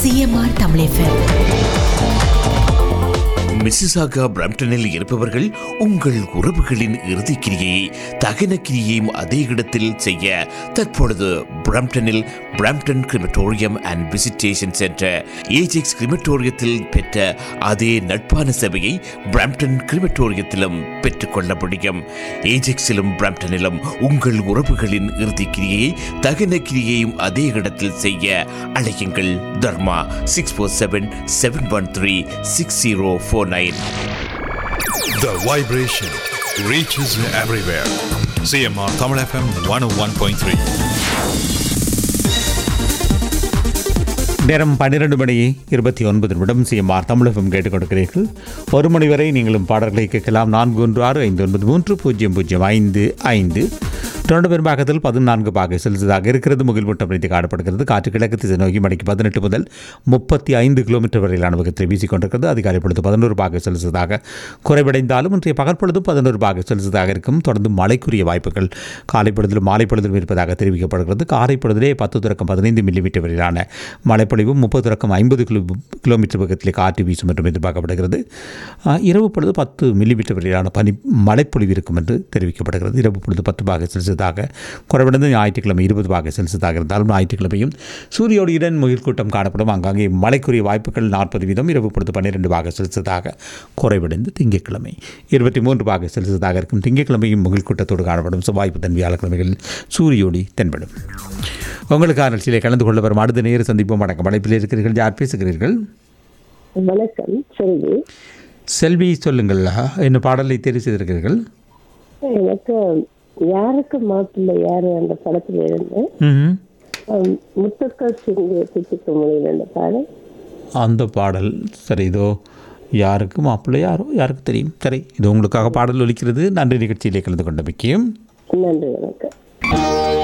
CMR Tamil Mississauga பிரம்டனில் இருப்பவர்கள் உங்கள் உறவுகளின் இறுதிக்கிரியை தகன கிரியையும் அதே இடத்தில் செய்ய தற்பொழுது பிரம்டனில் Brampton crematorium and visitation centre Ajax கிரிமட்டோரியத்தில் பெற்ற அதே நட்பான சேவையை பிரம்டன் கிரிமட்டோரியத்திலும் பெற்றுக்கொள்ள முடியும் ஏஜெக்ஸிலும் பிரம்டனிலும் உங்கள் உறவுகளின் இறுதிக்கிரியை தகன கிரியையும் அதே இடத்தில் செய்ய அழையுங்கள் Dharma six four seven seven one three six zero four nine The vibration reaches everywhere. CMR Tamil FM 101.3. நேரம் பன்னிரண்டு மணி இருபத்தி ஒன்பது நிமிடம் சிஎம்ஆர் தமிழகம் கேட்டுக் கொடுக்கிறீர்கள் ஒரு மணி வரை நீங்களும் பாடல்களை கேட்கலாம் நான்கு ஒன்று ஆறு ஐந்து ஒன்பது மூன்று பூஜ்ஜியம் பூஜ்ஜியம் ஐந்து ஐந்து தொடர்ந்து பெரும்பாக்கத்தில் பதினான்கு பாகை செலுத்ததாக இருக்கிறது முகில் மூட்டம் பிடித்து காணப்படுகிறது காற்று கிழக்கு திசை நோக்கி மணிக்கு பதினெட்டு முதல் முப்பத்தி ஐந்து கிலோமீட்டர் வரையிலான வேகத்தில் வீசிக்கொண்டிருக்கிறது அதிகாலை பொழுது பதினோரு பாகை செலுத்ததாக குறைவடைந்தாலும் இன்றைய பகல் பொழுது பதினோரு பாகை செலுத்ததாக இருக்கும் தொடர்ந்து மழைக்குரிய வாய்ப்புகள் காலை பொழுதிலும் மாலை பொழுதிலும் இருப்பதாக தெரிவிக்கப்படுகிறது காலை பொழுதிலே பத்து தொடக்கம் பதினைந்து மில்லிமீட்டர் வரையிலான மழைப்பொழிவும் முப்பது தொடக்கம் ஐம்பது கிலோ கிலோமீட்டர் வேகத்தில் காற்று வீசும் என்றும் எதிர்பார்க்கப்படுகிறது ஆஹ், இரவு பொழுது பத்து மில்லிமீட்டர் வரையிலான பனி மழைப்பொழிவு இருக்கும் என்று தெரிவிக்கப்படுகிறது இரவு பொழுது பத்து பாகை செல்சியஸாக குறைவடைந்து ஞாயிற்றுக்கிழமை இருபது பாகை செல்சியஸாக இருந்தாலும் ஞாயிற்றுக்கிழமையும் சூரியோடியுடன் முகில் கூட்டம் காணப்படும் ஆங்காங்கே மழைக்குரிய வாய்ப்புகள் நாற்பது வீதம் இரவு பொழுது பன்னிரெண்டு பாகை செல்சியஸாக குறைவடைந்து திங்கட்கிழமை இருபத்தி மூன்று பாகை செல்சியஸாக இருக்கும் திங்கட்கிழமையும் முகில் கூட்டத்தோடு காணப்படும் செவ்வாய் புதன் வியாழக்கிழமைகளில் சூரியோடி தென்படும் உங்களுக்கான நிகழ்ச்சியிலே கலந்து கொள்ள வரும் அடுத்த நேர சந்திப்போம் வணக்கம் அழைப்பில் இருக்கிறீர்கள் யார் பேசுகிறீர்கள் வணக்கம் செல்வி செல்வி சொல்லுங்கள் என்ன பாடலை தெரிவு செய்திருக்கிறீர்கள் எனக்கு யாருக்கு மாப்பிள்ளை யாரு அந்த படத்துல இருந்து ம்ஹும். ஹம், முத்துக்கள் சிந்திய திட்டுக்க முடியல அந்த பாடல் அந்த பாடல் சரி இதோ யாருக்கு மாப்பிள்ளை யாரோ யாருக்கு தெரியும் சரி இது உங்களுக்காக பாடல் ஒலிக்கிறது நன்றி நிகழ்ச்சியிலே கலந்து கொண்ட முக்கியம் நன்றி வணக்கம்